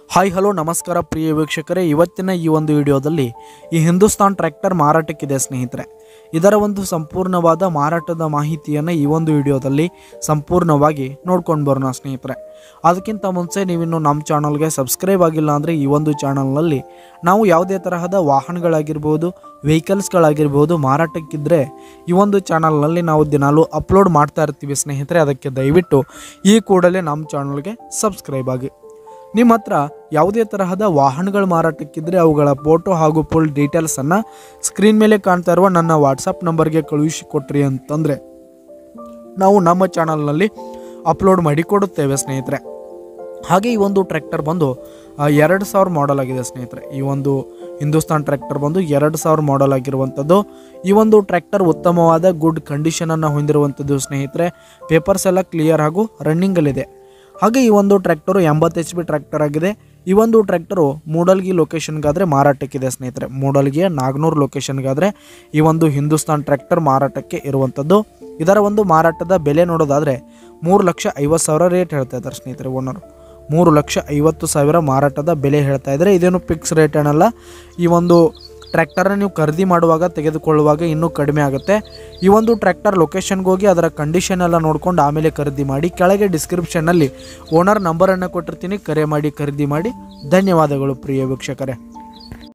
hi hello ನಮಸ್ಕಾರ ಪ್ರಿಯ ವೀಕ್ಷಕರೇ ಇವತ್ತಿನ ಈ ಒಂದು ವಿಡಿಯೋದಲ್ಲಿ ಈ ಹಿಂದೂಸ್ತಾನ್ ಟ್ರ್ಯಾಕ್ಟರ್ ಮಾರಾಟಕ್ಕಿದೆ ಸ್ನೇಹಿತರೆ ಇದರ ಒಂದು ಸಂಪೂರ್ಣವಾದ ಮಾರಾಟದ ಮಾಹಿತಿಯನ್ನು ಈ ಒಂದು ವಿಡಿಯೋದಲ್ಲಿ ಸಂಪೂರ್ಣವಾಗಿ ನೋಡ್ಕೊಂಡು ಬರೋಣ ಸ್ನೇಹಿತರೆ ಅದಕ್ಕಿಂತ ಮುಂಚೆ ನೀವಿನ್ನು ನಮ್ಮ ಚಾನಲ್ಗೆ ಸಬ್ಸ್ಕ್ರೈಬ್ ಆಗಿಲ್ಲ ಅಂದರೆ ಈ ಒಂದು ಚಾನಲ್ನಲ್ಲಿ ನಾವು ಯಾವುದೇ ತರಹದ ವಾಹನಗಳಾಗಿರ್ಬೋದು ವೆಹಿಕಲ್ಸ್ಗಳಾಗಿರ್ಬೋದು ಮಾರಾಟಕ್ಕಿದ್ದರೆ ಈ ಒಂದು ಚಾನಲ್ನಲ್ಲಿ ನಾವು ದಿನಾಲೂ ಅಪ್ಲೋಡ್ ಮಾಡ್ತಾ ಇರ್ತೀವಿ ಸ್ನೇಹಿತರೆ ಅದಕ್ಕೆ ದಯವಿಟ್ಟು ಈ ಕೂಡಲೇ ನಮ್ಮ ಚಾನಲ್ಗೆ ಸಬ್ಸ್ಕ್ರೈಬ್ ಆಗಿ ನಿಮ್ಮ ಹತ್ರ ಯಾವುದೇ ತರಹದ ವಾಹನಗಳ ಮಾರಾಟಕ್ಕಿದ್ರೆ ಅವುಗಳ ಫೋಟೋ ಹಾಗೂ ಫುಲ್ ಡೀಟೇಲ್ಸನ್ನು ಸ್ಕ್ರೀನ್ ಮೇಲೆ ಕಾಣ್ತಾ ಇರುವ ನನ್ನ ವಾಟ್ಸಪ್ ನಂಬರ್ಗೆ ಕಳುಹಿಸಿ ಕೊಟ್ರಿ ಅಂತಂದರೆ ನಾವು ನಮ್ಮ ಚಾನಲ್ನಲ್ಲಿ ಅಪ್ಲೋಡ್ ಮಾಡಿ ಕೊಡುತ್ತೇವೆ ಸ್ನೇಹಿತರೆ ಹಾಗೆ ಈ ಒಂದು ಟ್ರ್ಯಾಕ್ಟರ್ ಬಂದು ಆ, ಎರಡು ಸಾವಿರ ಮಾಡೆಲ್ ಆಗಿದೆ ಸ್ನೇಹಿತರೆ ಈ ಒಂದು ಹಿಂದೂಸ್ತಾನ್ ಟ್ರ್ಯಾಕ್ಟರ್ ಬಂದು ಎರಡು ಸಾವಿರ ಮಾಡೆಲ್ ಆಗಿರುವಂಥದ್ದು ಈ ಒಂದು ಟ್ರ್ಯಾಕ್ಟರ್ ಉತ್ತಮವಾದ ಗುಡ್ ಕಂಡೀಷನನ್ನು ಹೊಂದಿರುವಂಥದ್ದು ಸ್ನೇಹಿತರೆ ಪೇಪರ್ಸ್ ಎಲ್ಲ ಕ್ಲಿಯರ್ ಹಾಗೂ ರನ್ನಿಂಗಲ್ಲಿದೆ ಹಾಗೆ ಈ ಒಂದು ಟ್ರ್ಯಾಕ್ಟರು ಎಂಬತ್ತು ಎಚ್ ಬಿ ಟ್ರ್ಯಾಕ್ಟರ್ ಆಗಿದೆ ಈ ಒಂದು ಟ್ರ್ಯಾಕ್ಟರು ಮೂಡಲ್ಗಿ ಲೊಕೇಶನ್ಗಾದರೆ ಮಾರಾಟಕ್ಕಿದೆ ಸ್ನೇಹಿತರೆ ಮೂಡಲ್ಗಿಯ ನಾಗ್ನೂರು ಲೊಕೇಶನ್ಗಾದರೆ ಈ ಒಂದು ಹಿಂದೂಸ್ತಾನ್ ಟ್ರ್ಯಾಕ್ಟರ್ ಮಾರಾಟಕ್ಕೆ ಇರುವಂಥದ್ದು ಇದರ ಒಂದು ಮಾರಾಟದ ಬೆಲೆ ನೋಡೋದಾದರೆ ಮೂರು ಲಕ್ಷ ಐವತ್ತು ಸಾವಿರ ರೇಟ್ ಹೇಳ್ತಾ ಇದ್ದಾರೆ ಸ್ನೇಹಿತರೆ ಓನರು ಮೂರು ಲಕ್ಷ ಐವತ್ತು ಸಾವಿರ ಮಾರಾಟದ ಬೆಲೆ ಹೇಳ್ತಾ ಇದ್ದಾರೆ ಇದೇನು ಫಿಕ್ಸ್ ರೇಟ್ ಏನಲ್ಲ ಈ ಒಂದು ಟ್ರ್ಯಾಕ್ಟರ್ನ ನೀವು ಖರೀದಿ ಮಾಡುವಾಗ ತೆಗೆದುಕೊಳ್ಳುವಾಗ ಇನ್ನೂ ಕಡಿಮೆ ಆಗುತ್ತೆ ಈ ಒಂದು ಟ್ರ್ಯಾಕ್ಟರ್ ಲೊಕೇಶನ್ಗೆ ಹೋಗಿ ಅದರ ಕಂಡೀಷನ್ ಎಲ್ಲ ನೋಡ್ಕೊಂಡು ಆಮೇಲೆ ಖರೀದಿ ಮಾಡಿ ಕೆಳಗೆ ಡಿಸ್ಕ್ರಿಪ್ಷನ್ನಲ್ಲಿ ಓನರ್ ನಂಬರನ್ನು ಕೊಟ್ಟಿರ್ತೀನಿ ಕರೆ ಮಾಡಿ ಖರೀದಿ ಮಾಡಿ ಧನ್ಯವಾದಗಳು ಪ್ರಿಯ ವೀಕ್ಷಕರೇ